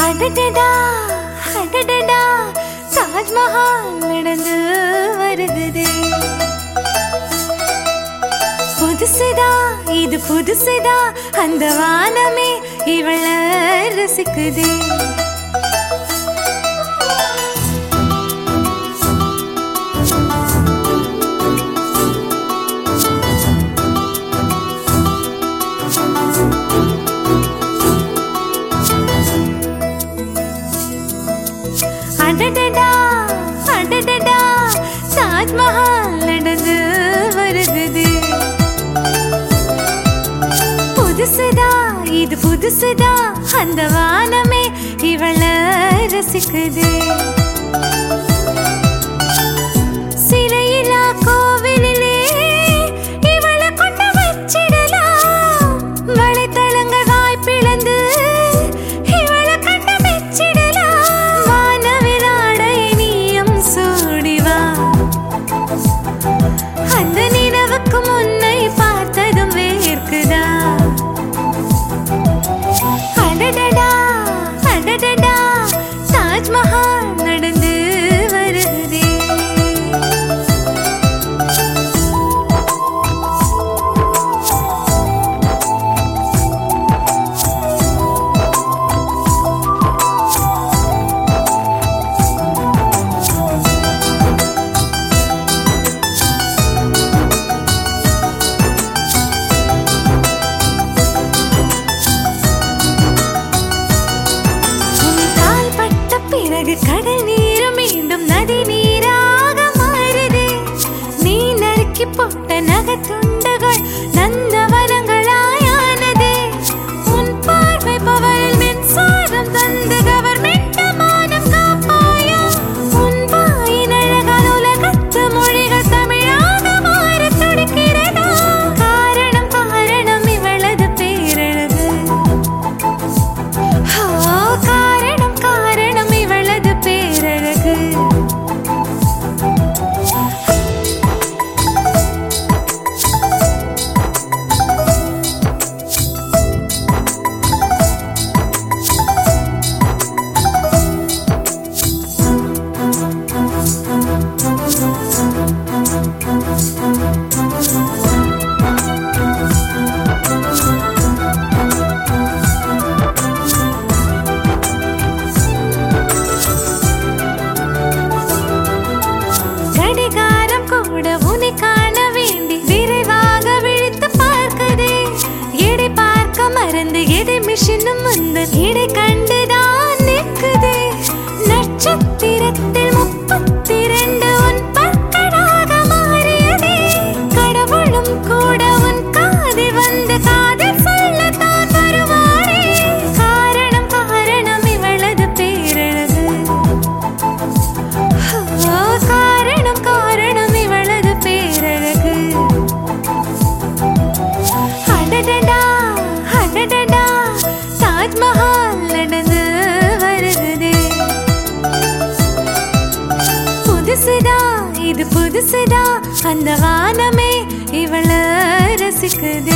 அடடடா அடடடா தாஜ்மஹால் நடந்து வருகுதே புதுசுதா இது புதுசுதா அந்த வானமே இவள ரசிக்குதே அடடடா அடடடா தாஜ்மஹால் நடந்து வருகுது புதுசுதா இது புதுசுதா அந்த வானமே இவள ரசிக்குது சிலையிலா கோவிலிலே இவள கொண்டு வச்சிடலாம் வலைத்தளங்கள் வாய்ப்பிழந்து இவள கண்டு மெச்சிடலாம் வானவிலாடை நீயும் சூடிவா அந்த நிலவுக்கு முன்னை பார்த்ததும் வேர்க்குதா அடடடா அடடடா தாஜ்மஹால் நடந்து வருகிறே உன் கால் பட்ட பிறகு கடல் நீர் மீண்டும் நதி நீராக மாறுதே நீ நறுக்கி போட்ட நகத்துண்டுகள் நந்தவனங்களாயானதே உன் பார்வை பவரில் மின்சாரம் தந்து கவர்மெண்ட் மானம் காப்பாயா உன் வாயின் அழகால் உலகத்து மொழிகள் தமிழாக மாறத் துடிக்கிறதா காரணம் காரணம் இவளது பேரழகு ஓ, காரணம் காரணம் இவளது பேரழகு கடிகாரம் கூட உன்னை காண வேண்டி விரைவாக விழித்து பார்க்குதே எடை பார்க்க மறந்து எடை மிஷினும் வந்து எடை கண்டுதான் நிற்குதே நட்சத்திரத்தில் முப்பத்தி ரெண்டு உன் பற்களாக மாறியதே கடவுளும் கூட உன் காதில் வந்து காதில் சொல்லத்தான் வருவாரே காரணம் காரணம் இவளது பேரழகு ஓ, காரணம் காரணம் இவளது பேரழகு அடடடா அடடடா தாஜ்மஹால் நடந்து வருகுதே புதுசுதா இது புதுசுதா அந்த வானமே இவள ரசிக்குதே